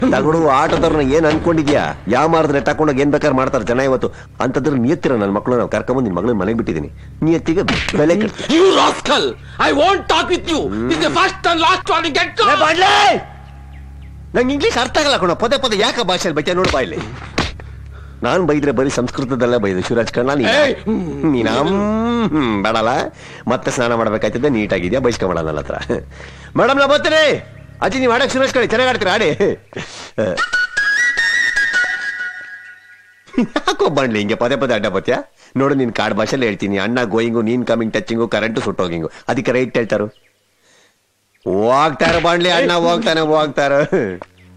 ತಗೊಡು ಆಟೋದವ್ರನ್ನ ಏನ್ ಅನ್ಕೊಂಡಿದ್ಯಾ ಯಾವ ಮಾರ್ದ್ರೆ ತಕೊಂಡೋಗಿ ಏನ್ ಬೇಕಾದ್ರೆ ಮಾಡ್ತಾರೆ ಜನ ಇವತ್ತು ಅಂತಂದ್ರೆ ನಿಯತ್ತಿರ ನನ್ನ ಮಕ್ಕಳು ನಾವು ಕರ್ಕೊಂಬಂದು ನಿನ್ ಮಗಳನ್ನ ಮನೆಗೆ ಬಿಟ್ಟಿದ್ದೀನಿ ನಿಯತ್ತಿಗೆ ಬೆಲೆ ಕಟ್ತೀಯ You rascal! I won't talk with you. This is the first and last warning. Get ಲೇ, gone. ಬಾಡ್ಲೆ! ನಂಗೆ ಇಂಗ್ಲೀಷ್ ಅರ್ಥ ಆಗಲ್ಲ ಕಣ ಪದೇ ಪದೇ ಯಾಕೆ ಭಾಷೆಯಲ್ಲಿ ಬೈತೆ ನೋಡು ಬಾಯ್ಲಿ ನಾನ್ ಬೈದ್ರೆ ಬರೀ ಸಂಸ್ಕೃತದಲ್ಲೇ ಬೈದು ಶಿವರಾಜ್ ಕಣ್ಣ ನೀನ ಏಯ್! ನೀನ ಹ್ಮ್, ಬೇಡಲ್ಲ ಮತ್ತೆ ಸ್ನಾನ ಮಾಡ್ಬೇಕಾಯ್ತದೆ ನೀಟಾಗಿದ್ಯಾ ಬೈಸ್ಕೊಂಬೇಡ ನನ್ನ ಹತ್ರ ಮೇಡಮ್ ನಾ ಬರ್ತೀನಿ ಅಜ್ಜಿ ನೀವು ಆಡಕ್ ಶಿವರಾಜ್ ಕಡೆ ಚೆನ್ನಾಗಿ ಆಡ್ತೀರಾ ಆಡಿ ಯಾಕೋ ಬಂಡ್ಲಿ ಹಿಂಗೆ ಪದೇ ಪದೇ ಅಡ್ಡ ಬತ್ಯಾ ನೋಡು ನೀನ್ ಕಾಡ್ ಭಾಷೆಯಲ್ಲಿ ಹೇಳ್ತೀನಿ ಅಣ್ಣ ಗೋಯಿಂಗು ನೀನ್ ಕಮಿಂಗ್ ಟಚಿಂಗು ಕರೆಂಟು ಸುಟ್ಟೋಗಿಂಗು ಅದಕ್ಕೆ ರೈಟ್ ಹೇಳ್ತಾರು ಹೋಗ್ತಾರ ಬಾಂಡ್ಲಿ ಅಣ್ಣ ಹೋಗ್ತಾನೆ ಹೋಗ್ತಾರ